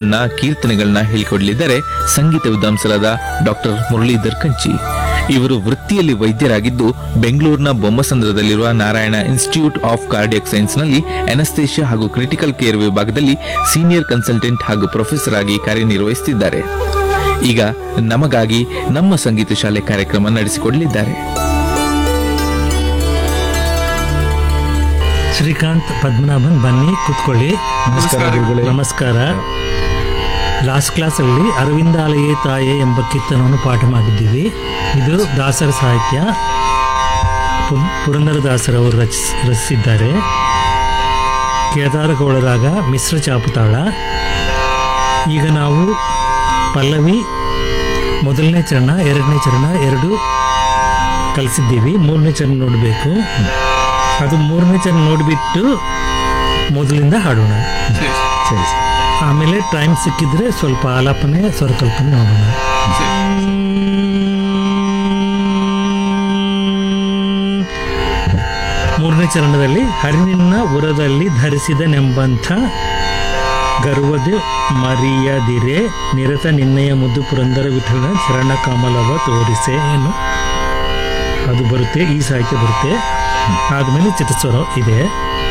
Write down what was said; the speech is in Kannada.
ಪದ್ಯಗಳನ್ನ ಕೀರ್ತನೆಗಳನ್ನ ಹೇಳಿಕೊಡಲಿದ್ದಾರೆ ಸಂಗೀತ ವಿದ್ವಾಂಸರಾದ ಡಾಕ್ಟರ್ ಮುರಳೀಧರ್ ಕಂಚಿ ಇವರು ವೃತ್ತಿಯಲ್ಲಿ ವೈದ್ಯರಾಗಿದ್ದು ಬೆಂಗಳೂರಿನ ಬೊಮ್ಮಸಂದ್ರದಲ್ಲಿರುವ Narayana institute of cardiac science ನಲ್ಲಿ ಅನಸ್ತೇಷಿಯಾ ಹಾಗೂ ಕ್ರಿಟಿಕಲ್ ಕೇರ್ ವಿಭಾಗದಲ್ಲಿ ಸೀನಿಯರ್ ಕನ್ಸಲ್ಟೆಂಟ್ ಹಾಗೂ ಪ್ರೊಫೆಸರ್ ಆಗಿ ಕಾರ್ಯನಿರ್ವಹಿಸುತ್ತಿದ್ದಾರೆ ಈಗ ನಮಗಾಗಿ ನಮ್ಮ ಸಂಗೀತ ಶಾಲೆ ಕಾರ್ಯಕ್ರಮ ನಡೆಸಿಕೊಡಲಿದ್ದಾರೆ ಶ್ರೀಕಾಂತ್ ಪದ್ಮನಾಭನ್ ಬನ್ನಿ ಕೂತ್ಕೊಳ್ಳಿ ನಮಸ್ಕಾರ ಗುರುಗಳೇ. ನಮಸ್ಕಾರ ಲಾಸ್ಟ್ ಕ್ಲಾಸಲ್ಲಿ ಅರವಿಂದಾಲಯೇ ತಾಯೇ ಎಂಬ ಕೀರ್ತನವನ್ನು ಪಾಠ ಮಾಡಿದ್ದೀವಿ ಇದು ದಾಸರ ಸಾಹಿತ್ಯ ಪು- ಪುರಂದರದಾಸರವರು ರಚಿಸ್ ರಚಿಸಿದ್ದಾರೆ ಕೇದಾರಗೌಡರಾಗ ಮಿಶ್ರ ಚಾಪುತಾಳ ಈಗ ನಾವು ಪಲ್ಲವಿ ಮೊದಲನೇ ಚರಣ ಎರಡನೇ ಚರಣ ಎರಡು ಕಲಿಸಿದ್ದೀವಿ ಮೂರನೇ ಚರಣ ನೋಡಬೇಕು ಅದು ಮೂರನೇ ಚರಣ ನೋಡಿಬಿಟ್ಟು ಮೊದಲಿಂದ ಹಾಡೋಣ ಸರಿ ಆಮೇಲೆ ಟೈಮ್ ಸಿಕ್ಕಿದ್ರೆ ಸ್ವಲ್ಪ ಆಲಾಪನೆ ಸ್ವರಕಲ್ಪನೆ ನೋಡೋಣ ಮೂರನೇ ಚರಣದಲ್ಲಿ ಹರಿನಿನ್ನ ಉರದಲ್ಲಿ ಧರಿಸಿದನೆಂಬಂಥ ಗರ್ವದ ಮರಿಯದಿರೆ ನಿರತ ನಿನ್ನೆಯ ಮುದ್ದು ಪುರಂದರ ವಿಠಲ ಶರಣ ಕಮಲವ ತೋರಿಸೆ ಏನು ಅದು ಬರುತ್ತೆ ಈ ಸಾಹಿತ್ಯ ಬರುತ್ತೆ ಆದಮೇಲೆ ಚಿತ್ರಸ್ವರ ಇದೆ